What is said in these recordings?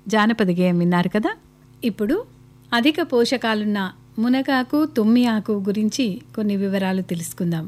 జానపద గేయం విన్నారు కదా ఇప్పుడు అధిక పోషకాలున్న మునగాకు తుమ్మి ఆకు గురించి కొన్ని వివరాలు తెలుసుకుందాం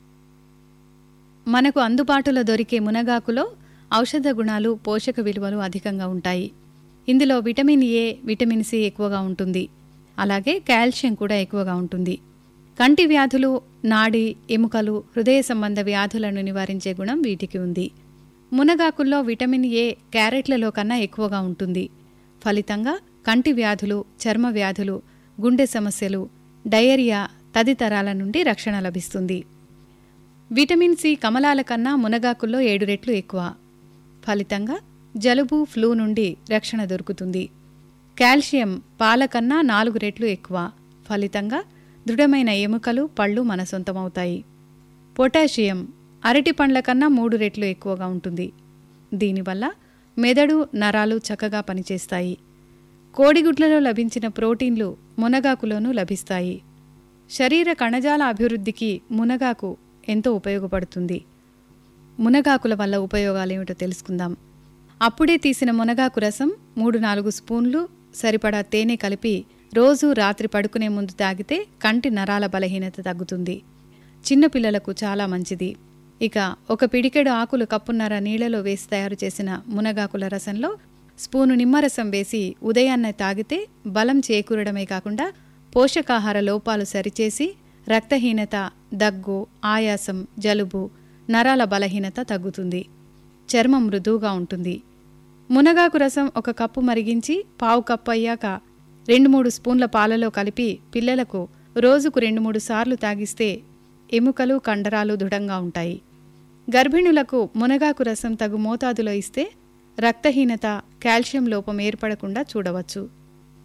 మనకు అందుబాటులో దొరికే మునగాకులో ఔషధ గుణాలు పోషక విలువలు అధికంగా ఉంటాయి ఇందులో విటమిన్ ఏ విటమిన్ సి ఎక్కువగా ఉంటుంది అలాగే కాల్షియం కూడా ఎక్కువగా ఉంటుంది కంటి వ్యాధులు నాడి ఎముకలు హృదయ సంబంధ వ్యాధులను నివారించే గుణం వీటికి ఉంది మునగాకుల్లో విటమిన్ ఏ క్యారెట్లలో కన్నా ఎక్కువగా ఉంటుంది ఫలితంగా కంటి వ్యాధులు చర్మ వ్యాధులు గుండె సమస్యలు డయేరియా తదితరాల నుండి రక్షణ లభిస్తుంది విటమిన్ సి కమలాల కన్నా మునగాకుల్లో ఏడు రెట్లు ఎక్కువ ఫలితంగా జలుబు ఫ్లూ నుండి రక్షణ దొరుకుతుంది కాల్షియం పాల కన్నా నాలుగు రెట్లు ఎక్కువ ఫలితంగా దృఢమైన ఎముకలు పళ్ళు మన సొంతమవుతాయి పొటాషియం అరటి పండ్ల కన్నా మూడు రెట్లు ఎక్కువగా ఉంటుంది దీనివల్ల మెదడు నరాలు చక్కగా పనిచేస్తాయి కోడిగుడ్లలో లభించిన ప్రోటీన్లు మునగాకులోనూ లభిస్తాయి శరీర కణజాల అభివృద్ధికి మునగాకు ఎంతో ఉపయోగపడుతుంది మునగాకుల వల్ల ఉపయోగాలేమిటో తెలుసుకుందాం అప్పుడే తీసిన మునగాకు రసం మూడు నాలుగు స్పూన్లు సరిపడా తేనె కలిపి రోజు రాత్రి పడుకునే ముందు తాగితే కంటి నరాల బలహీనత తగ్గుతుంది చిన్నపిల్లలకు చాలా మంచిది ఇక ఒక పిడికెడు ఆకులు కప్పున్నర నీళ్లలో వేసి తయారు చేసిన మునగాకుల రసంలో స్పూను నిమ్మరసం వేసి ఉదయాన్నే తాగితే బలం చేకూరడమే కాకుండా పోషకాహార లోపాలు సరిచేసి రక్తహీనత దగ్గు ఆయాసం జలుబు నరాల బలహీనత తగ్గుతుంది చర్మం మృదువుగా ఉంటుంది మునగాకు రసం ఒక కప్పు మరిగించి పావు కప్పు అయ్యాక రెండు మూడు స్పూన్ల పాలలో కలిపి పిల్లలకు రోజుకు రెండు మూడు సార్లు తాగిస్తే ఎముకలు కండరాలు దృఢంగా ఉంటాయి గర్భిణులకు మునగాకు రసం తగు మోతాదులో ఇస్తే రక్తహీనత కాల్షియం లోపం ఏర్పడకుండా చూడవచ్చు